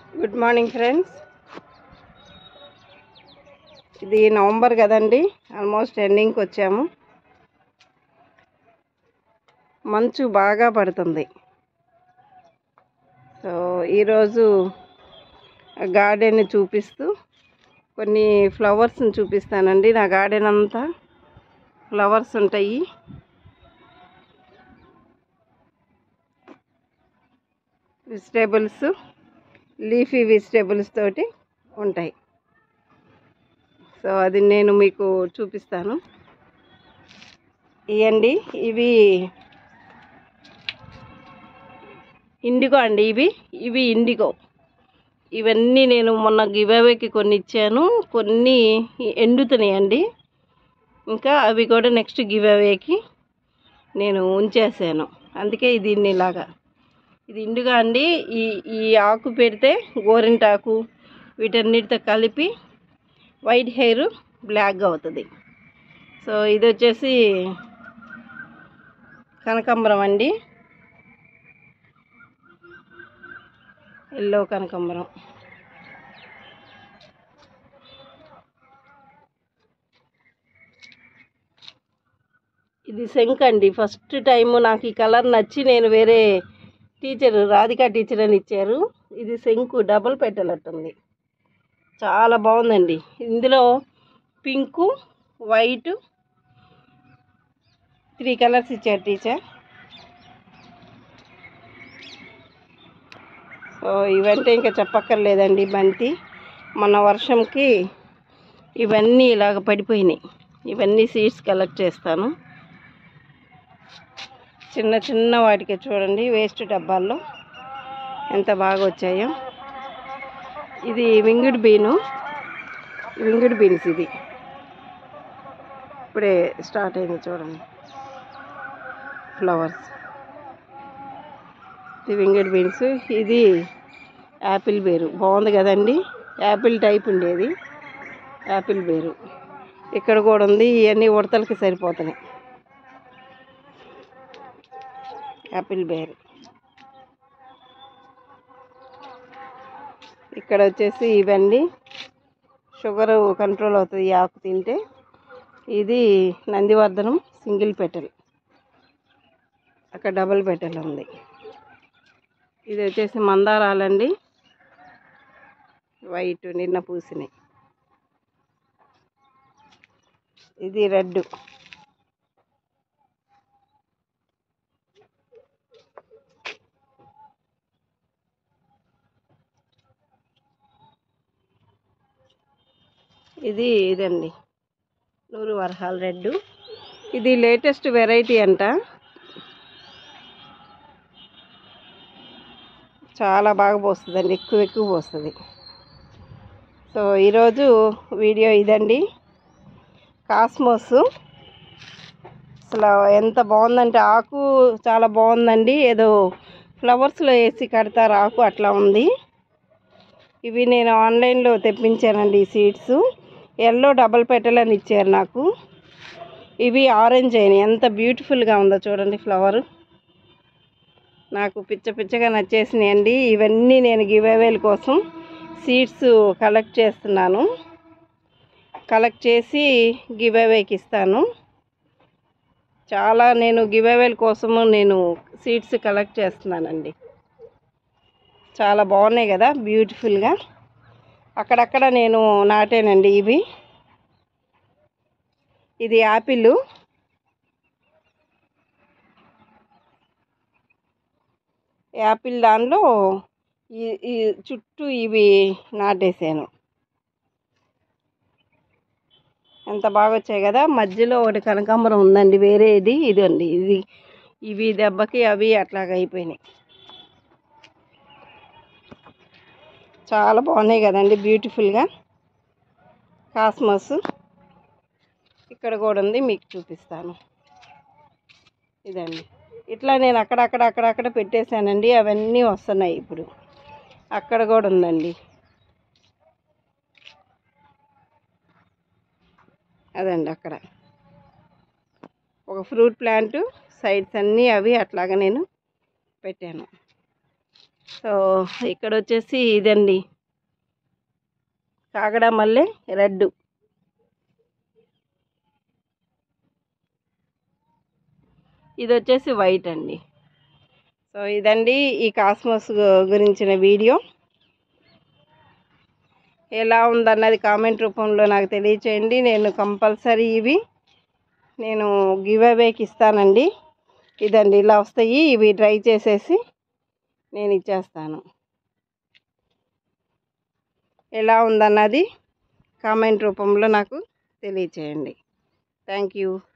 good morning friends ఇది November కదండి almost ఎండింగ్కి వచ్చాము మంచు బాగా పడుతుంది సో ఈరోజు గార్డెన్ చూపిస్తూ కొన్ని ఫ్లవర్స్ని చూపిస్తానండి నా గార్డెన్ అంతా ఫ్లవర్స్ ఉంటాయి వెజిటేబుల్స్ లీఫీ వెజిటేబుల్స్ తోటి ఉంటాయి సో అది నేను మీకు చూపిస్తాను ఇవండి ఇవి ఇండిగో అండి ఇవి ఇవి ఇండిగో ఇవన్నీ నేను మొన్న గివేవేకి కొన్ని ఇచ్చాను కొన్ని ఎండుతున్నాయండి ఇంకా అవి కూడా నెక్స్ట్ గివేవేకి నేను ఉంచేసాను అందుకే దీన్ని ఇలాగా ఇది ఇండుగా అండి ఈ ఈ ఆకు పెడితే గోరింటాకు వీటన్నిటితో కలిపి వైట్ హెయిర్ బ్లాక్గా అవుతుంది సో ఇది వచ్చేసి కనకాంబరం అండి ఎల్లో కనకాంబరం ఇది శంక్ అండి ఫస్ట్ టైం నాకు ఈ కలర్ నచ్చి నేను వేరే టీచర్ రాధికా టీచర్ అని ఇచ్చారు ఇది శంకు డబుల్ పెట్టలట్టుంది చాలా బాగుందండి ఇందులో పింకు వైట్ త్రీ కలర్స్ ఇచ్చారు టీచర్ సో ఇవంటే ఇంకా చెప్పక్కర్లేదండి బంతి మన వర్షంకి ఇవన్నీ ఇలాగ పడిపోయినాయి ఇవన్నీ సీడ్స్ కలెక్ట్ చేస్తాను చిన్న చిన్న వాటికి చూడండి వేస్ట్ డబ్బాల్లో ఎంత బాగా వచ్చాయో ఇది వింగుడు బీను వింగుడు బీన్స్ ఇది ఇప్పుడే స్టార్ట్ అయింది చూడండి ఫ్లవర్స్ ఇది వింగడ్ బీన్స్ ఇది యాపిల్ బేరు బాగుంది కదండి యాపిల్ టైప్ ఉండేది యాపిల్ బేరు ఇక్కడ కూడా ఉంది ఇవన్నీ ఉడతలకి సరిపోతున్నాయి యాపిల్ బేర్ ఇక్కడ వచ్చేసి ఇవన్నీ షుగర్ కంట్రోల్ అవుతుంది ఈ ఆకు తింటే ఇది నందివర్ధనం సింగిల్ పెటల్ అక్కడ డబుల్ పెటల్ ఉంది ఇది వచ్చేసి మందారాలండి వైట్ నిన్న పూసినాయి ఇది రెడ్ ఇది ఇదండి నూరు వరహాల్ రెడ్ ఇది లేటెస్ట్ వెరైటీ అంట చాలా బాగా పోస్తుందండి ఎక్కువ ఎక్కువ పోస్తుంది సో ఈరోజు వీడియో ఇదండి కాస్మోస్ అసలు ఎంత బాగుందంటే ఆకు చాలా బాగుందండి ఏదో ఫ్లవర్స్లో వేసి కడతారు ఆకు అట్లా ఉంది ఇవి నేను ఆన్లైన్లో తెప్పించానండి ఈ సీడ్స్ ఎల్లో డబల్ పెటల్ అని ఇచ్చారు నాకు ఇవి ఆరెంజ్ అయినాయి ఎంత బ్యూటిఫుల్గా ఉందో చూడండి ఫ్లవర్ నాకు పిచ్చ పిచ్చగా నచ్చేసినాయండి ఇవన్నీ నేను గివేవేల కోసం సీడ్స్ కలెక్ట్ చేస్తున్నాను కలెక్ట్ చేసి గివేవేకి ఇస్తాను చాలా నేను గివేవేల కోసము నేను సీడ్స్ కలెక్ట్ చేస్తున్నానండి చాలా బాగున్నాయి కదా బ్యూటిఫుల్గా అక్కడక్కడ నేను నాటానండి ఇవి ఇది యాపిల్ యాపిల్ దానిలో ఈ ఈ చుట్టూ ఇవి నాటేసాను ఎంత బాగా వచ్చాయి కదా మధ్యలో ఒకటి కనకాంబరం ఉందండి వేరేది ఇది అండి ఇది ఇవి దెబ్బకి అవి అట్లాగ అయిపోయినాయి చాలా బాగున్నాయి కదండి బ్యూటిఫుల్గా కాస్మస్ ఇక్కడ కూడా ఉంది మీకు చూపిస్తాను ఇదండి ఇట్లా నేను అక్కడక్కడ అక్కడక్కడ పెట్టేశానండి అవన్నీ వస్తున్నాయి ఇప్పుడు అక్కడ కూడా ఉందండి అదండి అక్కడ ఒక ఫ్రూట్ ప్లాంట్ సైడ్స్ అన్నీ అవి అట్లాగా నేను పెట్టాను సో ఇక్కడ వచ్చేసి ఇదండి కాగడ మల్లె రెడ్ ఇది వచ్చేసి వైట్ అండి సో ఇదండి ఈ కాస్మోస్ గు- గురించిన వీడియో ఎలా ఉందన్నది కామెంట్ రూపంలో నాకు తెలియచేయండి నేను కంపల్సరీ ఇవి నేను గివ్ అవేకి ఇస్తానండి ఇదండి ఇలా వస్తాయి ఇవి ట్రై చేసేసి నేను ఇచ్చేస్తాను ఎలా ఉందన్నది కామెంట్ రూపంలో నాకు తెలియచేయండి థ్యాంక్ యూ